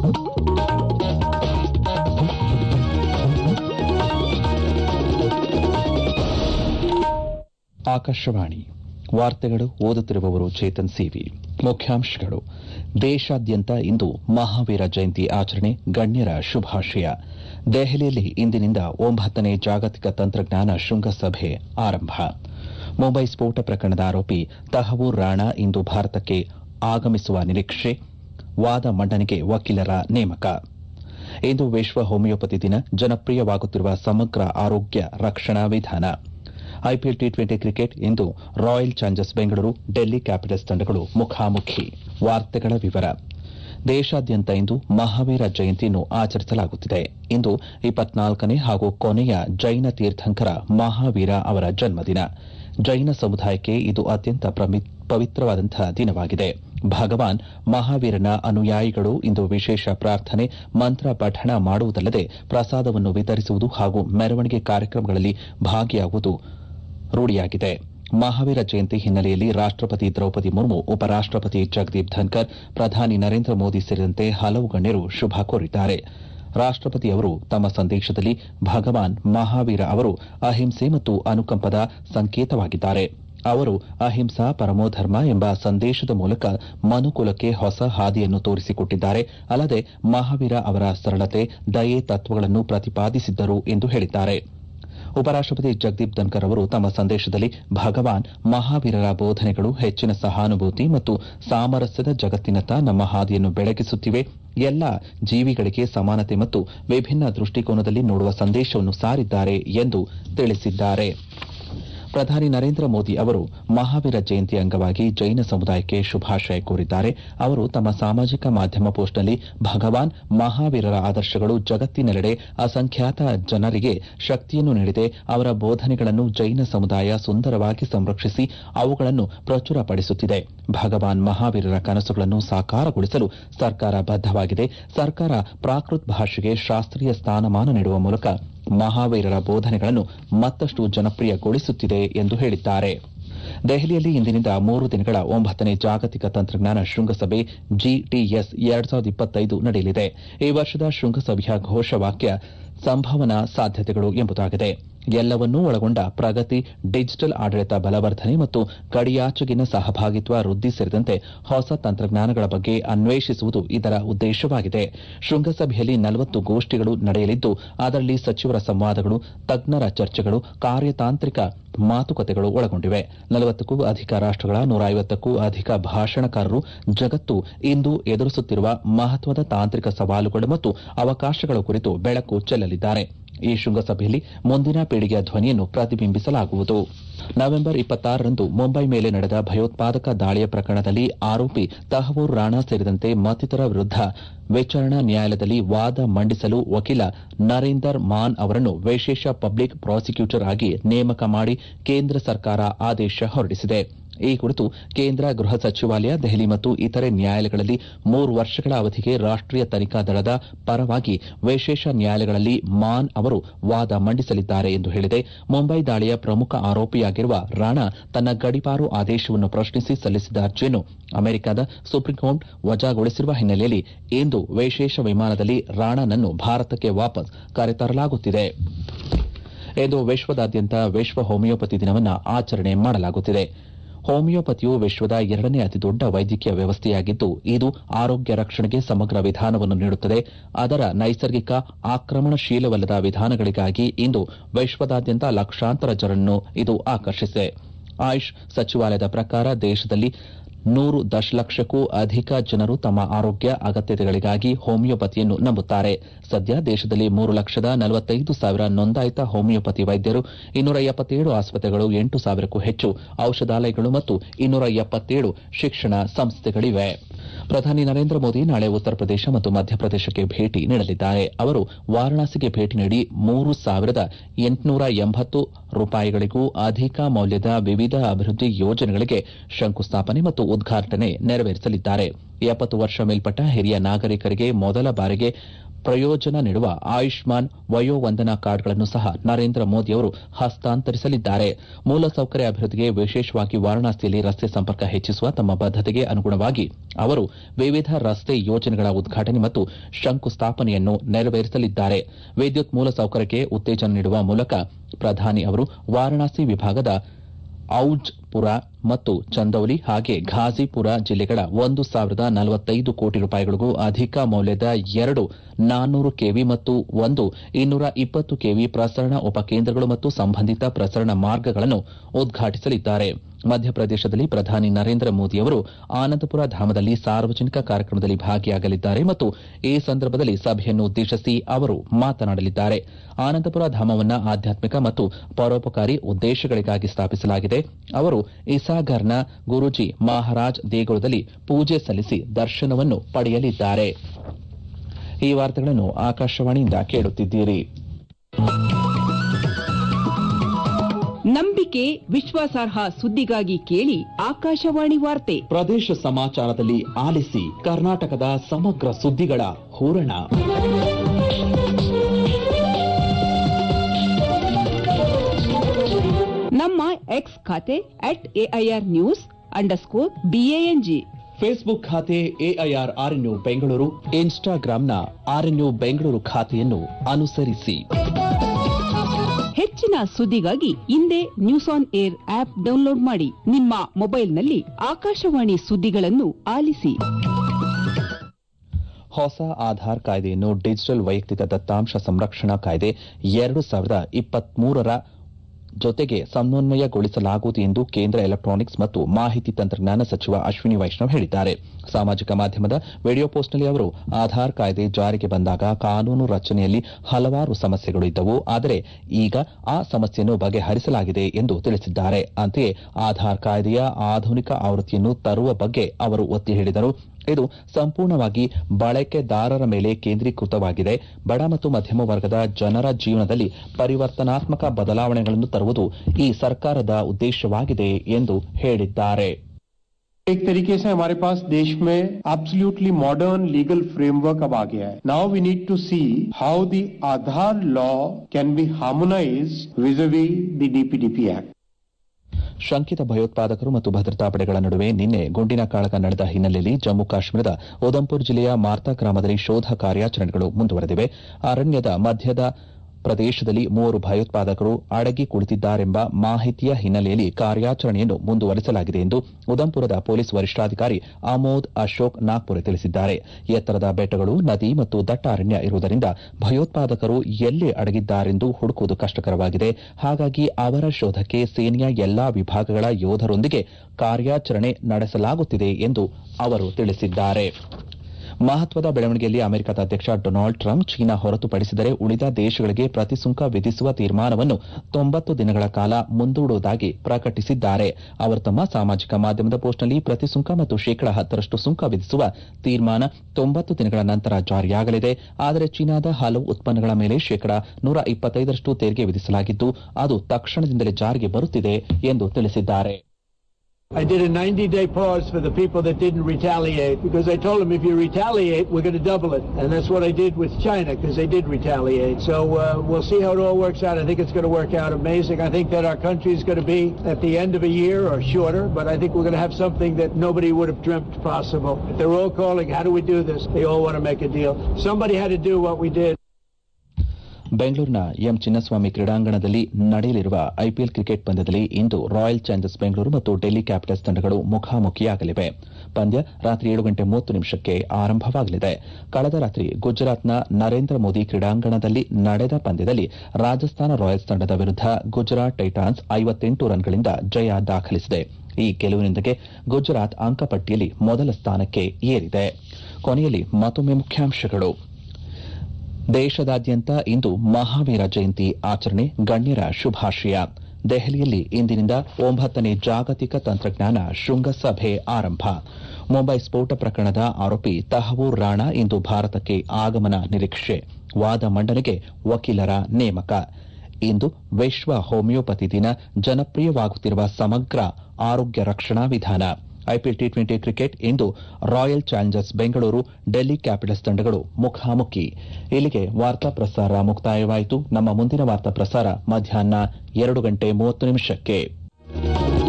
ಆಕಾಶವಾಣಿ ವಾರ್ತೆಗಳು ಓದುತ್ತಿರುವವರು ಚೇತನ್ ಸಿವಿ ಮುಖ್ಯಾಂಶಗಳು ದೇಶಾದ್ಯಂತ ಇಂದು ಮಹಾವೀರ ಜಯಂತಿ ಆಚರಣೆ ಗಣ್ಯರ ಶುಭಾಶಯ ದೆಹಲಿಯಲ್ಲಿ ಇಂದಿನಿಂದ ಒಂಬತ್ತನೇ ಜಾಗತಿಕ ತಂತ್ರಜ್ಞಾನ ಶೃಂಗಸಭೆ ಆರಂಭ ಮುಂಬೈ ಸ್ಫೋಟ ಪ್ರಕರಣದ ಆರೋಪಿ ತಹವೂರ್ ರಾಣಾ ಇಂದು ಭಾರತಕ್ಕೆ ಆಗಮಿಸುವ ನಿರೀಕ್ಷೆ ವಾದ ಮಂಡನೆಗೆ ವಕೀಲರ ನೇಮಕ ಇಂದು ವಿಶ್ವ ಹೋಮಿಯೋಪತಿ ದಿನ ಜನಪ್ರಿಯವಾಗುತ್ತಿರುವ ಸಮಗ್ರ ಆರೋಗ್ಯ ರಕ್ಷಣಾ ವಿಧಾನ ಐಪಿಎಲ್ ಟಿ ಟ್ವೆಂಟಿ ಕ್ರಿಕೆಟ್ ಇಂದು Royal Challengers Bengaluru Delhi Capitals ತಂಡಗಳು ಮುಖಾಮುಖಿ ವಾರ್ತೆಗಳ ವಿವರ ದೇಶಾದ್ಯಂತ ಇಂದು ಮಹಾವೀರ ಜಯಂತಿಯನ್ನು ಆಚರಿಸಲಾಗುತ್ತಿದೆ ಇಂದು ಇಪ್ಪತ್ನಾಲ್ಕನೇ ಹಾಗೂ ಕೊನೆಯ ಜೈನ ತೀರ್ಥಂಕರ ಮಹಾವೀರ ಅವರ ಜನ್ಮದಿನ ಜೈನ ಸಮುದಾಯಕ್ಕೆ ಇದು ಅತ್ಯಂತ ಪವಿತ್ರವಾದಂತಹ ದಿನವಾಗಿದೆ ಭಗವಾನ್ ಮಹಾವೀರನ ಅನುಯಾಯಿಗಳು ಇಂದು ವಿಶೇಷ ಪ್ರಾರ್ಥನೆ ಮಂತ್ರ ಪಠಣ ಮಾಡುವುದಲ್ಲದೆ ಪ್ರಸಾದವನ್ನು ವಿತರಿಸುವುದು ಹಾಗೂ ಮೆರವಣಿಗೆ ಕಾರ್ಯಕ್ರಮಗಳಲ್ಲಿ ಭಾಗಿಯಾಗುವುದು ರೂಢಿಯಾಗಿದೆ ಮಹಾವೀರ ಜಯಂತಿ ಹಿನ್ನೆಲೆಯಲ್ಲಿ ರಾಷ್ಟಪತಿ ದ್ರೌಪದಿ ಮುರ್ಮು ಉಪರಾಷ್ಟಪತಿ ಜಗದೀಪ್ ಧನ್ಕರ್ ಪ್ರಧಾನಿ ನರೇಂದ್ರ ಮೋದಿ ಸೇರಿದಂತೆ ಹಲವು ಗಣ್ಯರು ಶುಭ ಕೋರಿದ್ದಾರೆ ರಾಷ್ಟಪತಿ ಅವರು ತಮ್ಮ ಸಂದೇಶದಲ್ಲಿ ಭಗವಾನ್ ಮಹಾವೀರ ಅವರು ಅಹಿಂಸೆ ಮತ್ತು ಅನುಕಂಪದ ಸಂಕೇತವಾಗಿದ್ದಾರೆ ಅವರು ಅಹಿಂಸಾ ಪರಮೋಧರ್ಮ ಎಂಬ ಸಂದೇಶದ ಮೂಲಕ ಮನುಕುಲಕ್ಕೆ ಹೊಸ ಹಾದಿಯನ್ನು ತೋರಿಸಿಕೊಟ್ಟಿದ್ದಾರೆ ಅಲ್ಲದೆ ಮಹಾವೀರ ಅವರ ಸರಳತೆ ದಯೆ ತತ್ವಗಳನ್ನು ಪ್ರತಿಪಾದಿಸಿದ್ದರು ಎಂದು ಹೇಳಿದ್ದಾರೆ ಉಪರಾಷ್ಟಪತಿ ಜಗದೀಪ್ ಧನ್ಕರ್ ಅವರು ತಮ್ಮ ಸಂದೇಶದಲ್ಲಿ ಭಗವಾನ್ ಮಹಾವೀರರ ಬೋಧನೆಗಳು ಹೆಚ್ಚಿನ ಸಹಾನುಭೂತಿ ಮತ್ತು ಸಾಮರಸ್ಯದ ಜಗತ್ತಿನತ್ತ ನಮ್ಮ ಹಾದಿಯನ್ನು ಬೆಳಗಿಸುತ್ತಿವೆ ಎಲ್ಲ ಜೀವಿಗಳಿಗೆ ಸಮಾನತೆ ಮತ್ತು ವಿಭಿನ್ನ ದೃಷ್ಟಿಕೋನದಲ್ಲಿ ನೋಡುವ ಸಂದೇಶವನ್ನು ಸಾರಿದ್ದಾರೆ ಎಂದು ತಿಳಿಸಿದ್ದಾರೆ ಪ್ರಧಾನಿ ನರೇಂದ್ರ ಮೋದಿ ಅವರು ಮಹಾವೀರ ಜಯಂತಿ ಅಂಗವಾಗಿ ಜೈನ ಸಮುದಾಯಕ್ಕೆ ಶುಭಾಶಯ ಕೋರಿದ್ದಾರೆ ಅವರು ತಮ್ಮ ಸಾಮಾಜಿಕ ಮಾಧ್ಯಮ ಪೋಸ್ಟ್ನಲ್ಲಿ ಭಗವಾನ್ ಮಹಾವೀರರ ಆದರ್ಶಗಳು ಜಗತ್ತಿನೆಲ್ಲೆಡೆ ಅಸಂಖ್ಯಾತ ಜನರಿಗೆ ಶಕ್ತಿಯನ್ನು ನೀಡಿದೆ ಅವರ ಬೋಧನೆಗಳನ್ನು ಜೈನ ಸಮುದಾಯ ಸುಂದರವಾಗಿ ಸಂರಕ್ಷಿಸಿ ಅವುಗಳನ್ನು ಪ್ರಚುರಪಡಿಸುತ್ತಿದೆ ಭಗವಾನ್ ಮಹಾವೀರರ ಕನಸುಗಳನ್ನು ಸಾಕಾರಗೊಳಿಸಲು ಸರ್ಕಾರ ಬದ್ದವಾಗಿದೆ ಸರ್ಕಾರ ಪ್ರಾಕೃತ್ ಭಾಷೆಗೆ ಶಾಸ್ತ್ರೀಯ ಸ್ಥಾನಮಾನ ನೀಡುವ ಮೂಲಕ ಮಹಾವೀರರ ಬೋಧನೆಗಳನ್ನು ಮತ್ತಷ್ಟು ಜನಪ್ರಿಯಗೊಳಿಸುತ್ತಿದೆ ಎಂದು ಹೇಳಿದ್ದಾರೆ ದೆಹಲಿಯಲ್ಲಿ ಇಂದಿನಿಂದ ಮೂರು ದಿನಗಳ ಒಂಬತ್ತನೇ ಜಾಗತಿಕ ತಂತ್ರಜ್ಞಾನ ಶೃಂಗಸಭೆ ಜಿಟಿಎಸ್ ಎರಡ್ ಸಾವಿರದ ಇಪ್ಪತ್ತೈದು ನಡೆಯಲಿದೆ ಈ ವರ್ಷದ ಶೃಂಗಸಭೆಯ ಘೋಷವಾಕ್ಯ ಸಂಭವನಾ ಸಾಧ್ಯತೆಗಳು ಎಂಬುದಾಗಿದೆ ಎಲ್ಲವನ್ನೂ ಒಳಗೊಂಡ ಪ್ರಗತಿ ಡಿಜಿಟಲ್ ಆಡಳಿತ ಬಲವರ್ಧನೆ ಮತ್ತು ಗಡಿಯಾಚೆಗಿನ ಸಹಭಾಗಿತ್ವ ವೃದ್ಧಿ ಸೇರಿದಂತೆ ಹೊಸ ತಂತ್ರಜ್ಞಾನಗಳ ಬಗ್ಗೆ ಅನ್ವೇಷಿಸುವುದು ಇದರ ಉದ್ದೇಶವಾಗಿದೆ ಶೃಂಗಸಭೆಯಲ್ಲಿ ನಲವತ್ತು ಗೋಷ್ಠಿಗಳು ನಡೆಯಲಿದ್ದು ಅದರಲ್ಲಿ ಸಚಿವರ ಸಂವಾದಗಳು ತಜ್ಞರ ಚರ್ಚೆಗಳು ಕಾರ್ಯತಾಂತ್ರಿಕ ಮಾತುಕತೆಗಳು ಒಳಗೊಂಡಿವೆ ನಲವತ್ತಕ್ಕೂ ಅಧಿಕ ರಾಷ್ಟಗಳ ನೂರ ಐವತ್ತಕ್ಕೂ ಅಧಿಕ ಭಾಷಣಕಾರರು ಜಗತ್ತು ಇಂದು ಎದುರಿಸುತ್ತಿರುವ ಮಹತ್ವದ ತಾಂತ್ರಿಕ ಸವಾಲುಗಳು ಮತ್ತು ಅವಕಾಶಗಳ ಕುರಿತು ಬೆಳಕು ಚೆಲ್ಲಲಿದ್ದಾರೆ ಈ ಶೃಂಗಸಭೆಯಲ್ಲಿ ಮುಂದಿನ ಪೀಳಿಗೆಯ ಧ್ವನಿಯನ್ನು ಪ್ರತಿಬಿಂಬಿಸಲಾಗುವುದು ನವೆಂಬರ್ ಇಪ್ಪತ್ತಾರರಂದು ಮುಂಬೈ ಮೇಲೆ ನಡೆದ ಭಯೋತ್ಪಾದಕ ದಾಳಿಯ ಪ್ರಕರಣದಲ್ಲಿ ಆರೋಪಿ ತಹವೂರ್ ರಾಣಾ ಸೇರಿದಂತೆ ಮತ್ತಿತರ ವಿರುದ್ದ ವಿಚಾರಣಾ ನ್ಯಾಯಾಲಯದಲ್ಲಿ ವಾದ ಮಂಡಿಸಲು ವಕೀಲ ನರೇಂದರ್ ಮಾನ್ ಅವರನ್ನು ವಿಶೇಷ ಪಬ್ಲಿಕ್ ಪ್ರಾಸಿಕ್ಯೂಟರ್ ಆಗಿ ನೇಮಕ ಮಾಡಿ ಕೇಂದ್ರ ಸರ್ಕಾರ ಆದೇಶ ಹೊರಡಿಸಿದೆ ಈ ಕುರಿತು ಕೇಂದ್ರ ಗೃಹ ಸಚಿವಾಲಯ ದೆಹಲಿ ಮತ್ತು ಇತರೆ ನ್ಯಾಯಾಲಯಗಳಲ್ಲಿ ಮೂರು ವರ್ಷಗಳ ಅವಧಿಗೆ ರಾಷ್ಟೀಯ ತನಿಖಾ ದಳದ ಪರವಾಗಿ ವಿಶೇಷ ನ್ಯಾಯಾಲಯಗಳಲ್ಲಿ ಮಾನ್ ಅವರು ವಾದ ಮಂಡಿಸಲಿದ್ದಾರೆ ಎಂದು ಹೇಳಿದೆ ಮುಂಬೈ ದಾಳಿಯ ಪ್ರಮುಖ ಆರೋಪಿಯಾಗಿರುವ ರಾಣಾ ತನ್ನ ಗಡಿಪಾರು ಆದೇಶವನ್ನು ಪ್ರಶ್ನಿಸಿ ಸಲ್ಲಿಸಿದ ಅರ್ಜಿಯನ್ನು ಅಮೆರಿಕದ ಸುಪ್ರೀಂಕೋರ್ಟ್ ವಜಾಗೊಳಿಸಿರುವ ಹಿನ್ನೆಲೆಯಲ್ಲಿ ಇಂದು ವಿಶೇಷ ವಿಮಾನದಲ್ಲಿ ರಾಣಾನನ್ನು ಭಾರತಕ್ಕೆ ವಾಪಸ್ ಕರೆತರಲಾಗುತ್ತಿದೆ ಇಂದು ವಿಶ್ವದಾದ್ಯಂತ ವಿಶ್ವ ಹೋಮಿಯೋಪತಿ ದಿನವನ್ನು ಆಚರಣೆ ಮಾಡಲಾಗುತ್ತಿದೆ ಹೋಮಿಯೋಪತಿಯು ವಿಶ್ವದ ಎರಡನೇ ಅತಿದೊಡ್ಡ ವೈದ್ಯಕೀಯ ವ್ಯವಸ್ಥೆಯಾಗಿದ್ದು ಇದು ಆರೋಗ್ಯ ರಕ್ಷಣೆಗೆ ಸಮಗ್ರ ವಿಧಾನವನ್ನು ನೀಡುತ್ತದೆ ಅದರ ನೈಸರ್ಗಿಕ ಆಕ್ರಮಣಶೀಲವಲ್ಲದ ವಿಧಾನಗಳಿಗಾಗಿ ಇಂದು ವಿಶ್ವದಾದ್ಯಂತ ಲಕ್ಷಾಂತರ ಜನರನ್ನು ಇದು ಆಕರ್ಷಿಸಿದೆ ಆಯುಷ್ ಸಚಿವಾಲಯದ ಪ್ರಕಾರ ದೇಶದಲ್ಲಿ ನೂರು ದಶಲಕ್ಷಕ್ಕೂ ಅಧಿಕ ಜನರು ತಮ್ಮ ಆರೋಗ್ಯ ಅಗತ್ಯತೆಗಳಿಗಾಗಿ ಹೋಮಿಯೋಪತಿಯನ್ನು ನಂಬುತ್ತಾರೆ ಸದ್ಯ ದೇಶದಲ್ಲಿ ಮೂರು ಲಕ್ಷದ ನಲವತ್ತೈದು ಸಾವಿರ ನೋಂದಾಯಿತ ಹೋಮಿಯೋಪತಿ ವೈದ್ಯರು ಇನ್ನೂರ ಎಪ್ಪತ್ತೇಳು ಆಸ್ಪತ್ರೆಗಳು ಎಂಟು ಸಾವಿರಕ್ಕೂ ಹೆಚ್ಚು ಔಷಧಾಲಯಗಳು ಮತ್ತು ಇನ್ನೂರ ಎಪ್ಪತ್ತೇಳು ಶಿಕ್ಷಣ ಸಂಸ್ಥೆಗಳಿವೆ ಪ್ರಧಾನಿ ನರೇಂದ್ರ ಮೋದಿ ನಾಳೆ ಉತ್ತರ ಪ್ರದೇಶ ಮತ್ತು ಮಧ್ಯಪ್ರದೇಶಕ್ಕೆ ಭೇಟಿ ನೀಡಲಿದ್ದಾರೆ ಅವರು ವಾರಾಣಸಿಗೆ ಭೇಟಿ ನೀಡಿ ಮೂರು ಸಾವಿರದ ಎಂಟುನೂರ ಎಂಬತ್ತು ರೂಪಾಯಿಗಳಿಗೂ ಅಧಿಕ ಮೌಲ್ಯದ ವಿವಿಧ ಅಭಿವೃದ್ಧಿ ಯೋಜನೆಗಳಿಗೆ ಶಂಕುಸ್ಥಾಪನೆ ಮತ್ತು ಉದ್ಘಾಟನೆ ನೆರವೇರಿಸಲಿದ್ದಾರೆ ಎಪ್ಪತ್ತು ವರ್ಷ ಮೇಲ್ಪಟ್ಟ ಹಿರಿಯ ನಾಗರಿಕರಿಗೆ ಮೊದಲ ಬಾರಿಗೆ ಪ್ರಯೋಜನ ನೀಡುವ ಆಯುಷ್ಮಾನ್ ವಯೋವಂದನಾ ಕಾರ್ಡ್ಗಳನ್ನು ಸಹ ನರೇಂದ್ರ ಮೋದಿಯವರು ಹಸ್ತಾಂತರಿಸಲಿದ್ದಾರೆ ಮೂಲಸೌಕರ್ಯ ಅಭಿವೃದ್ಧಿಗೆ ವಿಶೇಷವಾಗಿ ವಾರಾಣಸಿಯಲ್ಲಿ ರಸ್ತೆ ಸಂಪರ್ಕ ಹೆಚ್ಚಿಸುವ ತಮ್ಮ ಬದ್ದತೆಗೆ ಅನುಗುಣವಾಗಿ ಅವರು ವಿವಿಧ ರಸ್ತೆ ಯೋಜನೆಗಳ ಉದ್ಘಾಟನೆ ಮತ್ತು ಶಂಕುಸ್ಥಾಪನೆಯನ್ನು ನೆರವೇರಿಸಲಿದ್ದಾರೆ ವಿದ್ಯುತ್ ಮೂಲಸೌಕರ್ಯಕ್ಕೆ ಉತ್ತೇಜನ ನೀಡುವ ಮೂಲಕ ಪ್ರಧಾನಿ ಅವರು ವಾರಾಣಸಿ ವಿಭಾಗದ ಔಜ್ಪುರ ಮತ್ತು ಚಂದೌಲಿ ಹಾಗೆ ಘಾಜಿಪುರ ಜಿಲ್ಲೆಗಳ ಒಂದು ಸಾವಿರದ ನಲವತ್ತೈದು ಕೋಟಿ ರೂಪಾಯಿಗಳಿಗೂ ಅಧಿಕ ಮೌಲ್ಯದ ಎರಡು ನಾನ್ನೂರು ಕೆವಿ ಮತ್ತು ಒಂದು ಇನ್ನೂರ ಇಪ್ಪತ್ತು ಕೆವಿ ಪ್ರಸರಣ ಉಪಕೇಂದ್ರಗಳು ಮತ್ತು ಸಂಬಂಧಿತ ಪ್ರಸರಣ ಮಾರ್ಗಗಳನ್ನು ಉದ್ಘಾಟಿಸಲಿದ್ದಾರೆ ಮಧ್ಯಪ್ರದೇಶದಲ್ಲಿ ಪ್ರಧಾನಿ ನರೇಂದ್ರ ಮೋದಿಯವರು ಆನಂದಪುರ ಧಾಮದಲ್ಲಿ ಸಾರ್ವಜನಿಕ ಕಾರ್ಯಕ್ರಮದಲ್ಲಿ ಭಾಗಿಯಾಗಲಿದ್ದಾರೆ ಮತ್ತು ಈ ಸಂದರ್ಭದಲ್ಲಿ ಸಭೆಯನ್ನು ಉದ್ದೇಶಿಸಿ ಅವರು ಮಾತನಾಡಲಿದ್ದಾರೆ ಆನಂದಪುರ ಧಾಮವನ್ನು ಆಧ್ಯಾತ್ಮಿಕ ಮತ್ತು ಪರೋಪಕಾರಿ ಉದ್ದೇಶಗಳಿಗಾಗಿ ಸ್ಥಾಪಿಸಲಾಗಿದೆ ಅವರು ಇಸಾಗರ್ನ ಗುರುಜಿ ಮಹಾರಾಜ್ ದೇಗುಲದಲ್ಲಿ ಪೂಜೆ ಸಲ್ಲಿಸಿ ದರ್ಶನವನ್ನು ಪಡೆಯಲಿದ್ದಾರೆ ಈ ವಾರ್ತೆಗಳನ್ನು ಆಕಾಶವಾಣಿಯಿಂದ ಕೇಳುತ್ತಿದ್ದೀರಿ ನಂಬಿಕೆ ವಿಶ್ವಾಸಾರ್ಹ ಸುದ್ದಿಗಾಗಿ ಕೇಳಿ ಆಕಾಶವಾಣಿ ವಾರ್ತೆ ಪ್ರದೇಶ ಸಮಾಚಾರದಲ್ಲಿ ಆಲಿಸಿ ಕರ್ನಾಟಕದ ಸಮಗ್ರ ಸುದ್ದಿಗಳ ಹೂರಣ ನಮ್ಮ ಎಕ್ಸ್ ಖಾತೆ at AIR news underscore B A N G Facebook ಖಾತೆ ಎಐಆರ್ ಆರ್ಎನ್ಯು ಬೆಂಗಳೂರು ಇನ್ಸ್ಟಾಗ್ರಾಂನ ಆರ್ಎನ್ಯು ಬೆಂಗಳೂರು ಖಾತೆಯನ್ನು ಅನುಸರಿಸಿ ಹೆಚ್ಚಿನ ಸುದ್ದಿಗಾಗಿ ಹಿಂದೆ news on air app download ಮಾಡಿ ನಿಮ್ಮ ಮೊಬೈಲ್ನಲ್ಲಿ ಆಕಾಶವಾಣಿ ಸುದ್ದಿಗಳನ್ನು ಆಲಿಸಿ ಹೊಸ ಆಧಾರ್ ಕಾಯ್ದೆಯನ್ನು ಡಿಜಿಟಲ್ ವೈಯಕ್ತಿಕ ದತ್ತಾಂಶ ಸಂರಕ್ಷಣಾ ಕಾಯ್ದೆ ಎರಡು ಸಾವಿರದ ಇಪ್ಪತ್ಮೂರರ ಜೊತೆಗೆ ಸಮನ್ವಯಗೊಳಿಸಲಾಗುವುದು ಎಂದು ಕೇಂದ್ರ ಎಲೆಕ್ಟ್ರಾನಿಕ್ಸ್ ಮತ್ತು ಮಾಹಿತಿ ತಂತ್ರಜ್ಞಾನ ಸಚಿವ ಅಶ್ವಿನಿ ವೈಷ್ಣವ್ ಹೇಳಿದ್ದಾರೆ ಸಾಮಾಜಿಕ ಮಾಧ್ಯಮದ ವಿಡಿಯೋ ಪೋಸ್ಟ್ನಲ್ಲಿ ಅವರು ಆಧಾರ್ ಕಾಯ್ದೆ ಜಾರಿಗೆ ಬಂದಾಗ ಕಾನೂನು ರಚನೆಯಲ್ಲಿ ಹಲವಾರು ಸಮಸ್ಯೆಗಳು ಇದ್ದವು ಆದರೆ ಈಗ ಆ ಸಮಸ್ಯೆಯನ್ನು ಬಗೆಹರಿಸಲಾಗಿದೆ ಎಂದು ತಿಳಿಸಿದ್ದಾರೆ ಅಂತೆಯೇ ಆಧಾರ್ ಕಾಯ್ದೆಯ ಆಧುನಿಕ ಆವೃತ್ತಿಯನ್ನು ತರುವ ಬಗ್ಗೆ ಅವರು ಒತ್ತಿ ಹೇಳಿದರು ಇದು ಸಂಪೂರ್ಣವಾಗಿ ಬಳಕೆದಾರರ ಮೇಲೆ ಕೇಂದ್ರೀಕೃತವಾಗಿದೆ ಬಡ ಮತ್ತು ಮಧ್ಯಮ ವರ್ಗದ ಜನರ ಜೀವನದಲ್ಲಿ ಪರಿವರ್ತನಾತ್ಮಕ ಬದಲಾವಣೆಗಳನ್ನು ತರುವುದು ಈ ಸರ್ಕಾರದ ಉದ್ದೇಶವಾಗಿದೆ ಎಂದು ಹೇಳಿದ್ದಾರೆ एक तरीके से हमारे पास देश में एब्सोल्युटली मॉडर्न लीगल फ्रेमवर्क अब आ गया है now we need to see how the Aadhaar law can be harmonise with the DPDP act ಶಂಕಿತ ಭಯೋತ್ಪಾದಕರು ಮತ್ತು ಭದ್ರತಾ ಪಡೆಗಳ ನಡುವೆ ನಿನ್ನೆ ಗುಂಡಿನ ಕಾಳಗ ನಡೆದ ಹಿನ್ನೆಲೆಯಲ್ಲಿ ಜಮ್ಮು ಕಾಶ್ಮೀರದ ಉದಂಪುರ್ ಜಿಲ್ಲೆಯ ಮಾರ್ತಾ ಗ್ರಾಮದಲ್ಲಿ ಶೋಧ ಕಾರ್ಯಾಚರಣೆಗಳು ಮುಂದುವರೆದಿವೆ ಅರಣ್ಯದ ಮಧ್ಯದ ಪ್ರದೇಶದಲ್ಲಿ ಮೂವರು ಭಯೋತ್ಪಾದಕರು ಅಡಗಿ ಕುಳಿತಿದ್ದಾರೆಂಬ ಮಾಹಿತಿಯ ಹಿನ್ನೆಲೆಯಲ್ಲಿ ಕಾರ್ಯಾಚರಣೆಯನ್ನು ಮುಂದುವರೆಸಲಾಗಿದೆ ಎಂದು ಉದಂಪುರದ ಪೊಲೀಸ್ ವರಿಷ್ಠಾಧಿಕಾರಿ ಅಮೋದ್ ಅಶೋಕ್ ನಾಗ್ಪುರೆ ತಿಳಿಸಿದ್ದಾರೆ ಎತ್ತರದ ಬೆಟ್ಟಗಳು ನದಿ ಮತ್ತು ದಟ್ಟ ಅರಣ್ಯ ಇರುವುದರಿಂದ ಭಯೋತ್ಪಾದಕರು ಎಲ್ಲಿ ಅಡಗಿದ್ದಾರೆಂದು ಹುಡುಕುವುದು ಕಷ್ಟಕರವಾಗಿದೆ ಹಾಗಾಗಿ ಅವರ ಶೋಧಕ್ಕೆ ಸೇನೆಯ ಎಲ್ಲಾ ವಿಭಾಗಗಳ ಯೋಧರೊಂದಿಗೆ ಕಾರ್ಯಾಚರಣೆ ನಡೆಸಲಾಗುತ್ತಿದೆ ಎಂದು ಅವರು ತಿಳಿಸಿದ್ದಾರೆ ಮಹತ್ವದ ಬೆಳವಣಿಗೆಯಲ್ಲಿ ಅಮೆರಿಕದ ಅಧ್ಯಕ್ಷ ಡೊನಾಲ್ಡ್ ಟ್ರಂಪ್ ಚೀನಾ ಹೊರತುಪಡಿಸಿದರೆ ಉಳಿದ ದೇಶಗಳಿಗೆ ಪ್ರತಿಸುಂಕ ವಿಧಿಸುವ ತೀರ್ಮಾನವನ್ನು ತೊಂಬತ್ತು ದಿನಗಳ ಕಾಲ ಮುಂದೂಡುವುದಾಗಿ ಪ್ರಕಟಿಸಿದ್ದಾರೆ ಅವರು ತಮ್ಮ ಸಾಮಾಜಿಕ ಮಾಧ್ಯಮದ ಪೋಸ್ಟ್ನಲ್ಲಿ ಪ್ರತಿಸುಂಕ ಮತ್ತು ಶೇಕಡ ಹತ್ತರಷ್ಟು ಸುಂಕ ವಿಧಿಸುವ ತೀರ್ಮಾನ ತೊಂಬತ್ತು ದಿನಗಳ ನಂತರ ಜಾರಿಯಾಗಲಿದೆ ಆದರೆ ಚೀನಾದ ಹಲವು ಉತ್ಪನ್ನಗಳ ಮೇಲೆ ಶೇಕಡ ನೂರ ಇಪ್ಪತ್ತೈದರಷ್ಟು ತೆರಿಗೆ ವಿಧಿಸಲಾಗಿದ್ದು ಅದು ತಕ್ಷಣದಿಂದಲೇ ಜಾರಿಗೆ ಬರುತ್ತಿದೆ ಎಂದು ತಿಳಿಸಿದ್ದಾರೆ I did a 90 day pause for the people that didn't retaliate because I told them if you retaliate, we're going to double it. And that's what I did with China because they did retaliate. So uh, we'll see how it all works out. I think it's going to work out amazing. I think that our country is going to be at the end of a year or shorter, but I think we're going to have something that nobody would have dreamt possible. They're all calling, how do we do this? They all want to make a deal. Somebody had to do what we did. ಬೆಂಗಳೂರಿನ M Chinnaswamy ಕ್ರೀಡಾಂಗಣದಲ್ಲಿ ನಡೆಯಲಿರುವ IPL cricket ಪಂದ್ಯದಲ್ಲಿ ಇಂದು Royal Challengers Bengaluru ಮತ್ತು Delhi Capitals ತಂಡಗಳು ಮುಖಾಮುಖಿಯಾಗಲಿವೆ ಪಂದ್ಯ ರಾತ್ರಿ ಏಳು ಗಂಟೆ ಮೂವತ್ತು ನಿಮಿಷಕ್ಕೆ ಆರಂಭವಾಗಲಿದೆ ಕಳೆದ ರಾತ್ರಿ ಗುಜರಾತ್ನ ನರೇಂದ್ರ ಮೋದಿ ಕ್ರೀಡಾಂಗಣದಲ್ಲಿ ನಡೆದ ಪಂದ್ಯದಲ್ಲಿ ರಾಜಸ್ಥಾನ ರಾಯಲ್ಸ್ ತಂಡದ ವಿರುದ್ಧ ಗುಜರಾತ್ ಟೈಟಾನ್ಸ್ ಐವತ್ತೆಂಟು ರನ್ಗಳಿಂದ ಜಯ ದಾಖಲಿಸಿದೆ ಈ ಗೆಲುವಿನೊಂದಿಗೆ ಗುಜರಾತ್ ಅಂಕಪಟ್ಟಿಯಲ್ಲಿ ಮೊದಲ ಸ್ಥಾನಕ್ಕೆ ಏರಿದೆ ಕೊನೆಯಲ್ಲಿ ಮತ್ತೊಮ್ಮೆ ಮುಖ್ಯಾಂಶಗಳು ದೇಶದಾದ್ಯಂತ ಇಂದು ಮಹಾವೀರ ಜಯಂತಿ ಆಚರಣೆ ಗಣ್ಯರ ಶುಭಾಶಯ ದೆಹಲಿಯಲ್ಲಿ ಇಂದಿನಿಂದ ಒಂಬತ್ತನೇ ಜಾಗತಿಕ ತಂತ್ರಜ್ಞಾನ ಶೃಂಗಸಭೆ ಆರಂಭ ಮುಂಬೈ ಸ್ಫೋಟ ಪ್ರಕರಣದ ಆರೋಪಿ ತಹವೂರ್ ರಾಣಾ ಇಂದು ಭಾರತಕ್ಕೆ ಆಗಮನ ನಿರೀಕ್ಷೆ ವಾದ ಮಂಡನೆಗೆ ವಕೀಲರ ನೇಮಕ ಇಂದು ವಿಶ್ವ ಹೋಮಿಯೋಪತಿ ದಿನ ಜನಪ್ರಿಯವಾಗುತ್ತಿರುವ ಸಮಗ್ರ ಆರೋಗ್ಯ ರಕ್ಷಣಾ ವಿಧಾನ ಐಪಿಎಲ್ ಟಿ ಟ್ವೆಂಟಿ ಕ್ರಿಕೆಟ್ ಇಂದು Royal Challengers Bengaluru Delhi Capitals ತಂಡಗಳು ಮುಖಾಮುಖಿ ಇಲ್ಲಿಗೆ ವಾರ್ತಾ ಪ್ರಸಾರ ಮುಕ್ತಾಯವಾಯಿತು ನಮ್ಮ ಮುಂದಿನ ವಾರ್ತಾ ಪ್ರಸಾರ ಮಧ್ಯಾಹ್ನ ಎರಡು ಗಂಟೆ ಮೂವತ್ತು ನಿಮಿಷಕ್ಕೆ